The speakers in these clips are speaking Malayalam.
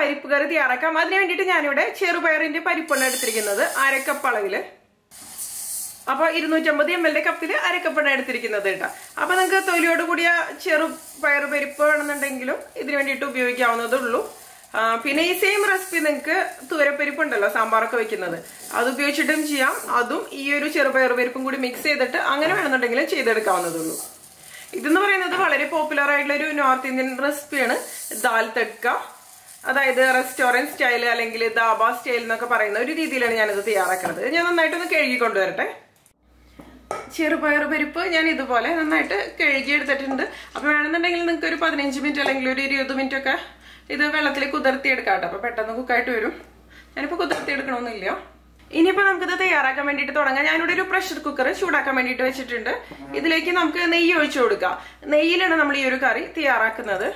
പരിപ്പ് കറി തയ്യാറാക്കാം അതിന് വേണ്ടിയിട്ട് ഞാനിവിടെ ചെറുപയറിന്റെ പരിപ്പാണ് എടുത്തിരിക്കുന്നത് അരക്കപ്പ് അളവില് അപ്പൊ ഇരുന്നൂറ്റമ്പത് എം എൽ കപ്പില് അരക്കപ്പാണ് എടുത്തിരിക്കുന്നത് കേട്ടോ അപ്പൊ നിങ്ങൾക്ക് തൊലിയോട് കൂടിയ ചെറു പയർ പരിപ്പ് വേണമെന്നുണ്ടെങ്കിലും ഇതിന് വേണ്ടിയിട്ട് ഉപയോഗിക്കാവുന്നതേ ഉള്ളൂ ആ, പിന്നെ ഈ സെയിം റെസിപ്പി നിങ്ങൾക്ക് തൂരപ്പരിപ്പ് ഉണ്ടല്ലോ സാമ്പാറൊക്കെ വെക്കുന്നത് അത് ഉപയോഗിച്ചിട്ടും ചെയ്യാം അതും ഈ ഒരു ചെറുപയർ പരിപ്പും കൂടി മിക്സ് ചെയ്തിട്ട് അങ്ങനെ വേണമെന്നുണ്ടെങ്കിലും ചെയ്തെടുക്കാവുന്നതേ ഉള്ളൂ ഇതെന്ന് പറയുന്നത് വളരെ പോപ്പുലർ ആയിട്ടുള്ള ഒരു നോർത്ത് ഇന്ത്യൻ റെസിപ്പിയാണ് ദാൽ തഡ്ക അതായത് റെസ്റ്റോറന്റ് സ്റ്റൈൽ അല്ലെങ്കിൽ ദാബ സ്റ്റൈൽ എന്നൊക്കെ പറയുന്ന ഒരു രീതിയിലാണ് ഞാനിത് തയ്യാറാക്കുന്നത് ഞാൻ നന്നായിട്ടൊന്ന് കഴുകി കൊണ്ടുവരട്ടെ ചെറുപയർ പരിപ്പ് ഞാൻ ഇതുപോലെ നന്നായിട്ട് കഴുകി എടുത്തിട്ടുണ്ട് അപ്പൊ വേണമെന്നുണ്ടെങ്കിൽ നിങ്ങൾക്ക് ഒരു പതിനഞ്ച് മിനിറ്റ് അല്ലെങ്കിൽ ഒരു ഇരുപത് മിനിറ്റ് ഒക്കെ ഇത് വെള്ളത്തിൽ കുതിർത്തി എടുക്കാം കേട്ടോ അപ്പൊ പെട്ടെന്ന് കുക്കായിട്ട് വരും ഞാനിപ്പോ കുതിർത്തി എടുക്കണമെന്നില്ല ഇനിയിപ്പോ നമുക്കിത് തയ്യാറാക്കാൻ വേണ്ടിയിട്ട് തുടങ്ങാം ഞാനിവിടെ ഒരു പ്രഷർ കുക്കർ ചൂടാക്കാൻ വേണ്ടിയിട്ട് വെച്ചിട്ടുണ്ട് ഇതിലേക്ക് നമുക്ക് നെയ്യ് ഒഴിച്ചു കൊടുക്കാം നെയ്യിലാണ് നമ്മൾ ഈ ഒരു കറി തയ്യാറാക്കുന്നത്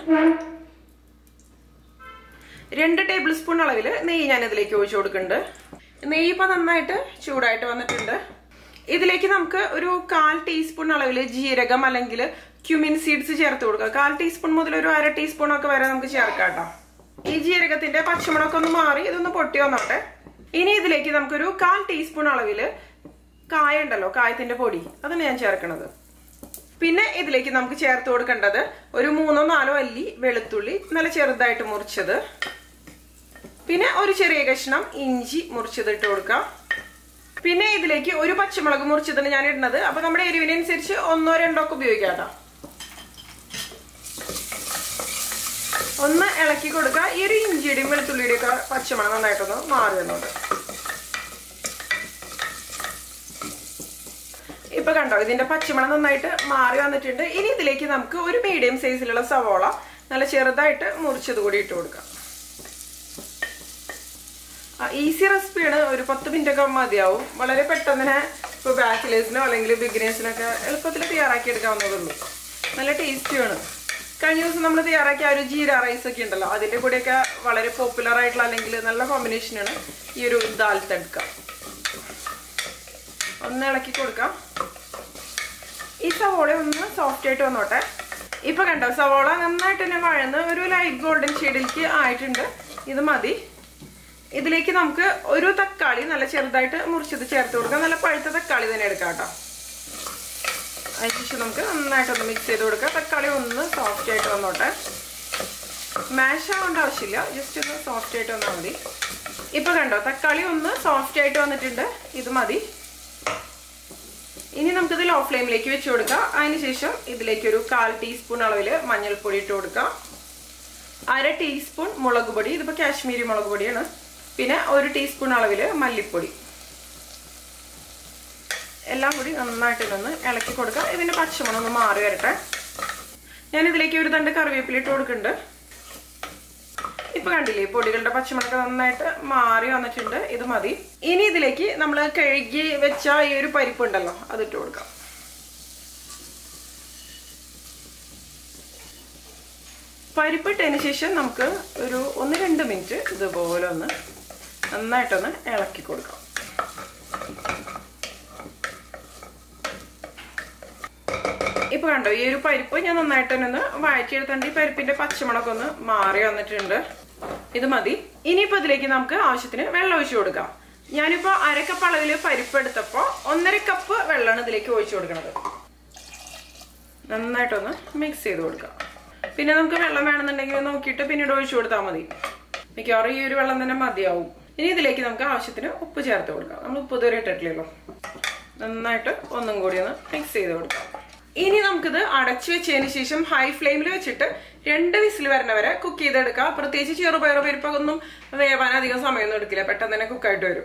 രണ്ട് ടേബിൾ സ്പൂൺ അളവിൽ നെയ്യ് ഞാൻ ഇതിലേക്ക് ഒഴിച്ചു കൊടുക്കുന്നുണ്ട് നെയ്യ് ഇപ്പൊ നന്നായിട്ട് ചൂടായിട്ട് വന്നിട്ടുണ്ട് ഇതിലേക്ക് നമുക്ക് ഒരു കാൽ ടീസ്പൂൺ അളവിൽ ജീരകം അല്ലെങ്കിൽ ക്യുമിൻ സീഡ്സ് ചേർത്ത് കൊടുക്കുക കാൽ ടീസ്പൂൺ മുതൽ ഒരു അര ടീസ്പൂൺ ഒക്കെ വരെ നമുക്ക് ചേർക്കാം കേട്ടോ ഈ ജീരകത്തിന്റെ പച്ചമുളകൊക്കെ ഒന്ന് മാറി ഇതൊന്ന് പൊട്ടി വന്നോട്ടെ ഇനി ഇതിലേക്ക് നമുക്കൊരു കാൽ ടീസ്പൂൺ അളവിൽ കായ ഉണ്ടല്ലോ കായത്തിന്റെ പൊടി അതാണ് ഞാൻ ചേർക്കണത് പിന്നെ ഇതിലേക്ക് നമുക്ക് ചേർത്ത് കൊടുക്കേണ്ടത് ഒരു മൂന്നോ നാലോ അല്ലി വെളുത്തുള്ളി നല്ല ചെറുതായിട്ട് മുറിച്ചത് പിന്നെ ഒരു ചെറിയ കഷ്ണം ഇഞ്ചി മുറിച്ചത് ഇട്ട് കൊടുക്കാം പിന്നെ ഇതിലേക്ക് ഒരു പച്ചമുളക് മുറിച്ചതാണ് ഞാൻ ഇടുന്നത് അപ്പൊ നമ്മുടെ എരിവിനനുസരിച്ച് ഒന്നോ രണ്ടോ ഒക്കെ ഉപയോഗിക്കാം കേട്ടോ ഒന്ന് ഇളക്കി കൊടുക്കുക ഈ ഒരു ഇഞ്ചിയുടെയും വെളുത്തുള്ളിയുടെയും ഒക്കെ പച്ചമണം നന്നായിട്ടൊന്ന് മാറി വന്നോണ്ട് ഇപ്പൊ കണ്ടോ ഇതിന്റെ പച്ചമണം നന്നായിട്ട് മാറി വന്നിട്ടുണ്ട് ഇനി ഇതിലേക്ക് നമുക്ക് ഒരു മീഡിയം സൈസിലുള്ള സവോള നല്ല ചെറുതായിട്ട് മുറിച്ചത് കൂടി ഇട്ട് കൊടുക്കാം ഈസി റെസിപ്പിയാണ് ഒരു പത്ത് മിനിറ്റ് ഒക്കെ മതിയാവും വളരെ പെട്ടെന്ന് തന്നെ ഇപ്പോൾ ബാച്ചിലേഴ്സിനോ അല്ലെങ്കിൽ ബിഗിനേഴ്സിനൊക്കെ എളുപ്പത്തിൽ തയ്യാറാക്കി എടുക്കാവുന്നതുള്ളൂ നല്ല ടേസ്റ്റിയാണ് കഴിഞ്ഞ ദിവസം നമ്മൾ തയ്യാറാക്കിയ ആ ഒരു ജീര റൈസ് ഒക്കെ ഉണ്ടല്ലോ അതിന്റെ കൂടെയൊക്കെ വളരെ പോപ്പുലർ ആയിട്ടുള്ള അല്ലെങ്കിൽ നല്ല കോമ്പിനേഷനാണ് ഈ ഒരു ദാൽ തഡ്ക ഒന്ന് ഇളക്കി കൊടുക്കാം ഈ സവോള ഒന്ന് സോഫ്റ്റ് ആയിട്ട് വന്നോട്ടെ ഇപ്പൊ കണ്ടോ സവോള നന്നായിട്ട് തന്നെ വഴന്ന് ഒരു ലൈറ്റ് ഗോൾഡൻ ഷെയ്ഡിലേക്ക് ആയിട്ടുണ്ട് ഇത് മതി ഇതിലേക്ക് നമുക്ക് ഒരു തക്കാളി നല്ല ചെറുതായിട്ട് മുറിച്ചത് ചേർത്ത് കൊടുക്കാം നല്ല പഴുത്ത തക്കാളി തന്നെ എടുക്കാം കേട്ടോ അതിനുശേഷം നമുക്ക് നന്നായിട്ടൊന്ന് മിക്സ് ചെയ്ത് കൊടുക്കാം തക്കാളി ഒന്ന് സോഫ്റ്റ് ആയിട്ട് വന്നോട്ടെ മാഷ് ആവേണ്ട ആവശ്യമില്ല ജസ്റ്റ് ഒന്ന് സോഫ്റ്റ് ആയിട്ട് വന്നാൽ മതി ഇപ്പൊ കണ്ടോ തക്കാളി ഒന്ന് സോഫ്റ്റ് ആയിട്ട് വന്നിട്ടുണ്ട് ഇത് മതി ഇനി നമുക്കിത് ലോ ഫ്ലെയിമിലേക്ക് വെച്ച് കൊടുക്കാം അതിനുശേഷം ഇതിലേക്ക് ഒരു കാൽ ടീസ്പൂൺ അളവിൽ മഞ്ഞൾപ്പൊടി ഇട്ട് കൊടുക്കാം അര ടീസ്പൂൺ മുളക് പൊടി ഇതിപ്പോൾ കാശ്മീരി മുളക് പൊടിയാണ് പിന്നെ ഒരു ടീസ്പൂൺ അളവിൽ മല്ലിപ്പൊടി എല്ലാം കൂടി നന്നായിട്ട് ഇതൊന്ന് ഇളക്കി കൊടുക്കാം ഇതിന്റെ പച്ചമണം ഒന്ന് മാറി വരട്ടെ ഞാൻ ഇതിലേക്ക് ഒരു തണ്ട് കറിവേപ്പില ഇട്ട് കൊടുക്കുന്നുണ്ട് ഇപ്പൊ കണ്ടില്ലേ പൊടികളുടെ പച്ചമണൊക്കെ നന്നായിട്ട് മാറി വന്നിട്ടുണ്ട് ഇത് മതി ഇനി ഇതിലേക്ക് നമ്മൾ കഴുകി വെച്ച ഈ ഒരു പരിപ്പ് ഉണ്ടല്ലോ അതിട്ട് കൊടുക്കാം പരിപ്പിട്ടതിന് ശേഷം നമുക്ക് ഒരു ഒന്ന് രണ്ട് മിനിറ്റ് ഇതുപോലെ ഒന്ന് നന്നായിട്ടൊന്ന് ഇളക്കി കൊടുക്കാം ഇപ്പൊ കണ്ടോ ഈ ഒരു പരിപ്പ് ഞാൻ നന്നായിട്ട് തന്നെ ഒന്ന് വഴറ്റിയെടുത്തോണ്ട് ഈ പരിപ്പിന്റെ പച്ചമുളകൊക്കെ ഒന്ന് മാറി വന്നിട്ടുണ്ട് ഇത് മതി ഇനിയിപ്പോ ഇതിലേക്ക് നമുക്ക് ആവശ്യത്തിന് വെള്ളം ഒഴിച്ചു കൊടുക്കാം ഞാനിപ്പോ അരക്കപ്പ് അളവിൽ പരിപ്പ് എടുത്തപ്പോ ഒന്നര കപ്പ് വെള്ളമാണ് ഇതിലേക്ക് ഒഴിച്ചു കൊടുക്കുന്നത് നന്നായിട്ടൊന്ന് മിക്സ് ചെയ്ത് കൊടുക്കാം പിന്നെ നമുക്ക് വെള്ളം വേണമെന്നുണ്ടെങ്കിൽ നോക്കിയിട്ട് പിന്നീട് ഒഴിച്ചു കൊടുത്താൽ മതി മിക്കവാറും ഈ ഒരു വെള്ളം തന്നെ മതിയാവും ഇനി ഇതിലേക്ക് നമുക്ക് ആവശ്യത്തിന് ഉപ്പ് ചേർത്ത് കൊടുക്കാം നമ്മൾ ഉപ്പ് ഇതുവരെ ഇട്ടിട്ടില്ലല്ലോ നന്നായിട്ട് ഒന്നും കൂടി ഒന്ന് മിക്സ് ചെയ്ത് കൊടുക്കാം ഇനി നമുക്കിത് അടച്ചു വെച്ചതിന് ശേഷം ഹൈ ഫ്ലെയിമിൽ വെച്ചിട്ട് രണ്ട് വിസിൽ വരണ വരെ കുക്ക് ചെയ്തെടുക്കാം പ്രത്യേകിച്ച് ചെറുപയർ പരിപ്പൊന്നും വേവാൻ അധികം സമയമൊന്നും എടുക്കില്ല പെട്ടെന്ന് തന്നെ കുക്കായിട്ട് വരും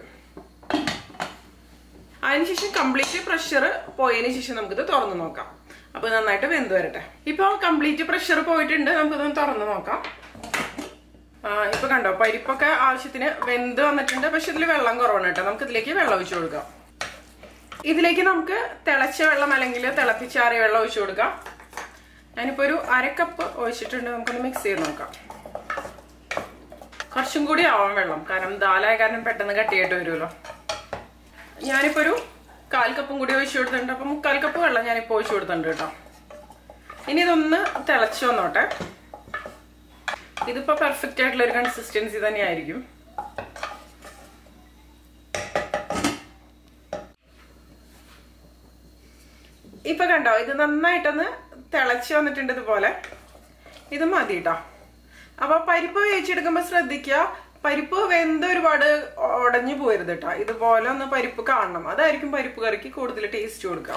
അതിനുശേഷം കംപ്ലീറ്റ് പ്രഷർ പോയതിനു ശേഷം നമുക്കിത് തുറന്നു നോക്കാം അപ്പൊ നന്നായിട്ട് വെന്ത് വരട്ടെ ഇപ്പൊ കംപ്ലീറ്റ് പ്രഷർ പോയിട്ടുണ്ട് നമുക്കിതൊന്ന് തുറന്നു നോക്കാം ആ, ഇപ്പൊ കണ്ടോ പരിപ്പൊക്കെ ആവശ്യത്തിന് വെന്ത് വന്നിട്ടുണ്ട് പക്ഷെ ഇതിൽ വെള്ളം കുറവാണ് കേട്ടോ നമുക്ക് ഇതിലേക്ക് വെള്ളം ഒഴിച്ചു കൊടുക്കാം ഇതിലേക്ക് നമുക്ക് തിളച്ച വെള്ളം അല്ലെങ്കിൽ തിളപ്പിച്ചാറിയ വെള്ളം ഒഴിച്ചു കൊടുക്കാം ഞാനിപ്പോ ഒരു അരക്കപ്പ് ഒഴിച്ചിട്ടുണ്ട് നമുക്കൊന്ന് മിക്സ് ചെയ്ത് നോക്കാം കുറച്ചും കൂടി ആവാം വെള്ളം കാരണം ദാലായ കാരണം പെട്ടെന്ന് കട്ടിയായിട്ട് വരുമല്ലോ ഞാനിപ്പോ ഒരു കാൽ കപ്പും കൂടി ഒഴിച്ചു കൊടുത്തിട്ടുണ്ട് അപ്പൊ മുക്കാൽ കപ്പ് വെള്ളം ഞാനിപ്പോ ഒഴിച്ചു കൊടുത്തിട്ടുണ്ട് കേട്ടോ ഇനി ഇതൊന്ന് തിളച്ചു വന്നോട്ടെ ഇതിപ്പോ പെർഫെക്റ്റ് ആയിട്ടുള്ള ഒരു കൺസിസ്റ്റൻസി തന്നെയായിരിക്കും ഇപ്പൊ കണ്ടോ ഇത് നന്നായിട്ടൊന്ന് തിളച്ച് വന്നിട്ടുണ്ട് ഇതുപോലെ ഇത് മതി കേട്ടോ അപ്പൊ പരിപ്പ് വേവിച്ചെടുക്കുമ്പോ ശ്രദ്ധിക്കുക പരിപ്പ് വെന്ത് ഒരുപാട് ഉടഞ്ഞു പോരുത് കേട്ടോ ഇതുപോലെ ഒന്ന് പരിപ്പ് കാണണം അതായിരിക്കും പരിപ്പ് കറിക്ക് കൂടുതൽ ടേസ്റ്റ് കൊടുക്കാം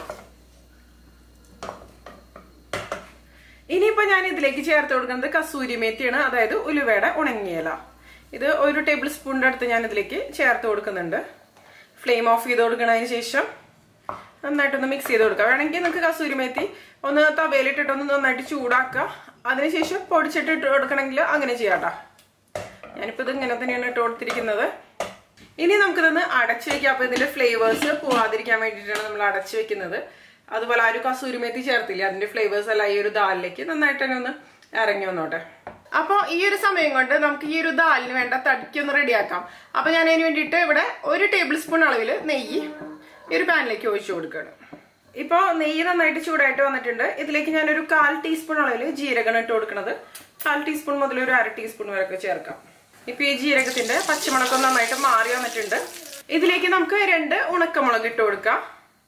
ഇനിയിപ്പോ ഞാൻ ഇതിലേക്ക് ചേർത്ത് കൊടുക്കുന്നത് കസൂരി മേത്തിയാണ് അതായത് ഉലുവയുടെ ഉണങ്ങിയല ഇത് ഒരു ടേബിൾ സ്പൂണിന്റെ അടുത്ത് ഞാൻ ഇതിലേക്ക് ചേർത്ത് കൊടുക്കുന്നുണ്ട് ഫ്ലെയിം ഓഫ് ചെയ്ത് കൊടുക്കുന്നതിന് ശേഷം നന്നായിട്ടൊന്ന് മിക്സ് ചെയ്ത് കൊടുക്കുക വേണമെങ്കിൽ നിങ്ങൾക്ക് കസൂരി മേത്തി ഒന്ന് തവയിലിട്ടിട്ട് ഒന്ന് നന്നായിട്ട് ചൂടാക്കുക അതിനുശേഷം പൊടിച്ചിട്ട് ഇട്ട് കൊടുക്കണമെങ്കിൽ അങ്ങനെ ചെയ്യാട്ടോ ഞാനിപ്പോ ഇത് ഇങ്ങനെ തന്നെയാണ് ഇട്ട് കൊടുത്തിരിക്കുന്നത് ഇനി നമുക്കിതൊന്ന് അടച്ചു വെക്കാം അപ്പൊ ഇതിന്റെ ഫ്ലേവേഴ്സ് പോവാതിരിക്കാൻ വേണ്ടിയിട്ടാണ് നമ്മൾ അടച്ചു വെക്കുന്നത് അതുപോലെ ആ ഒരു കസൂരി മേത്തി ചേർത്തില്ല അതിന്റെ ഫ്ലേവേഴ്സ് എല്ലാം ഈ ഒരു ദാലിലേക്ക് നന്നായിട്ട് തന്നെ ഒന്ന് ഇറങ്ങി വന്നോട്ടെ അപ്പൊ ഈ ഒരു സമയം കൊണ്ട് നമുക്ക് ഈ ഒരു ദാലിന് വേണ്ട തടിക്ക് ഒന്ന് റെഡിയാക്കാം അപ്പൊ ഞാൻ അതിന് വേണ്ടിയിട്ട് ഇവിടെ ഒരു ടേബിൾ സ്പൂൺ അളവിൽ നെയ്യ് ഈ ഒരു പാനിലേക്ക് ഒഴിച്ചു കൊടുക്കുകയാണ് ഇപ്പൊ നെയ്യ് നന്നായിട്ട് ചൂടായിട്ട് വന്നിട്ടുണ്ട് ഇതിലേക്ക് ഞാനൊരു കാൽ ടീസ്പൂൺ അളവിൽ ജീരകം ഇട്ട് കൊടുക്കുന്നത് കാൽ ടീസ്പൂൺ മുതൽ ഒരു അര ടീസ്പൂൺ വരെ ഒക്കെ ചേർക്കാം ഇപ്പൊ ഈ ജീരകത്തിന്റെ പച്ചമുളകം നന്നായിട്ട് മാറി വന്നിട്ടുണ്ട് ഇതിലേക്ക് നമുക്ക് രണ്ട് ഉണക്കമുളക് ഇട്ട് കൊടുക്കാം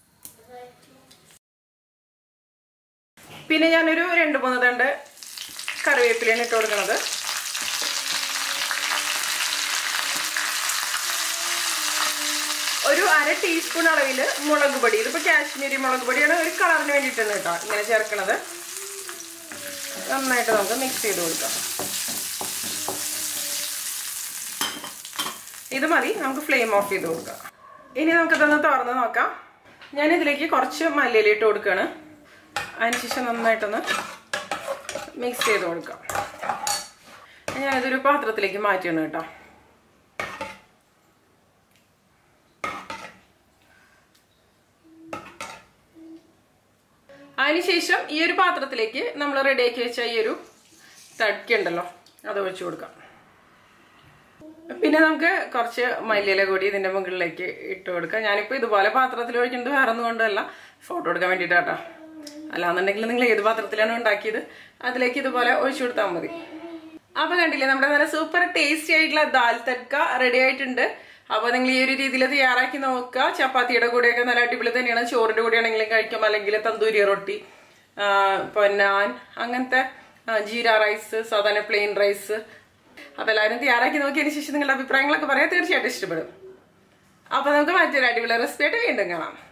പിന്നെ ഞാനൊരു രണ്ട് മൂന്ന് തണ്ട് കറിവേപ്പിലയാണ് ഇട്ട് കൊടുക്കുന്നത് ഒരു അര ടീസ്പൂൺ അളവിൽ മുളക് പൊടി ഇതിപ്പോ കാശ്മീരി മുളക് പൊടിയാണ് ഒരു കളറിന് വേണ്ടിയിട്ടാണ് കേട്ടോ ഇങ്ങനെ ചേർക്കണത് നന്നായിട്ട് നമുക്ക് മിക്സ് ചെയ്ത് കൊടുക്കാം ഇത് മതി നമുക്ക് ഫ്ലെയിം ഓഫ് ചെയ്ത് കൊടുക്കാം ഇനി നമുക്കിതൊന്ന് തുറന്ന് നോക്കാം ഞാൻ ഇതിലേക്ക് കുറച്ച് മല്ലിയില ഇട്ട് കൊടുക്കുകയാണ് അതിനുശേഷം നന്നായിട്ടൊന്ന് മിക്സ് ചെയ്ത് കൊടുക്കാം ഞാനിതൊരു പാത്രത്തിലേക്ക് മാറ്റിയാണ് കേട്ടോ അതിനുശേഷം ഈ ഒരു പാത്രത്തിലേക്ക് നമ്മൾ റെഡിയാക്കി വെച്ച ഈ ഒരു തടിക്കുണ്ടല്ലോ അത് ഒഴിച്ചു കൊടുക്കാം പിന്നെ നമുക്ക് കുറച്ച് മല്ലിയില കൂടി ഇതിന്റെ മുകളിലേക്ക് ഇട്ട് കൊടുക്കാം ഞാനിപ്പോ ഇതുപോലെ പാത്രത്തിൽ ഒഴിക്കുന്നത് വേറെ ഒന്നും കൊണ്ടല്ല ഫോട്ടോ എടുക്കാൻ വേണ്ടിയിട്ടാട്ടോ അല്ലാന്നുണ്ടെങ്കിൽ നിങ്ങൾ ഏത് പാത്രത്തിലാണ് ഉണ്ടാക്കിയത് അതിലേക്ക് ഇതുപോലെ ഒഴിച്ചു കൊടുത്താൽ മതി അപ്പൊ കണ്ടില്ലേ നമ്മുടെ നല്ല സൂപ്പർ ടേസ്റ്റി ആയിട്ടുള്ള ദാൽ തഡ്ക റെഡി ആയിട്ടുണ്ട് അപ്പൊ നിങ്ങൾ ഈ ഒരു രീതിയിൽ തയ്യാറാക്കി നോക്കുക ചപ്പാത്തിയുടെ കൂടെയൊക്കെ നല്ല അടിപൊളി തന്നെയാണ് ചോറിന്റെ കൂടെ ആണെങ്കിലും കഴിക്കും അല്ലെങ്കിൽ തന്തൂരി റൊട്ടി ആ, പൊന്നാൻ അങ്ങനത്തെ ആ, ജീര റൈസ് സാധാരണ പ്ലെയിൻ റൈസ് അപ്പൊ എല്ലാവരും തയ്യാറാക്കി നോക്കിയതിന് ശേഷം നിങ്ങളുടെ അഭിപ്രായങ്ങളൊക്കെ പറയാൻ തീർച്ചയായിട്ടും ഇഷ്ടപ്പെടും അപ്പൊ നമുക്ക് മറ്റൊരു അടിപൊളി റെസിപ്പി ആയിട്ട് വീണ്ടും കാണാം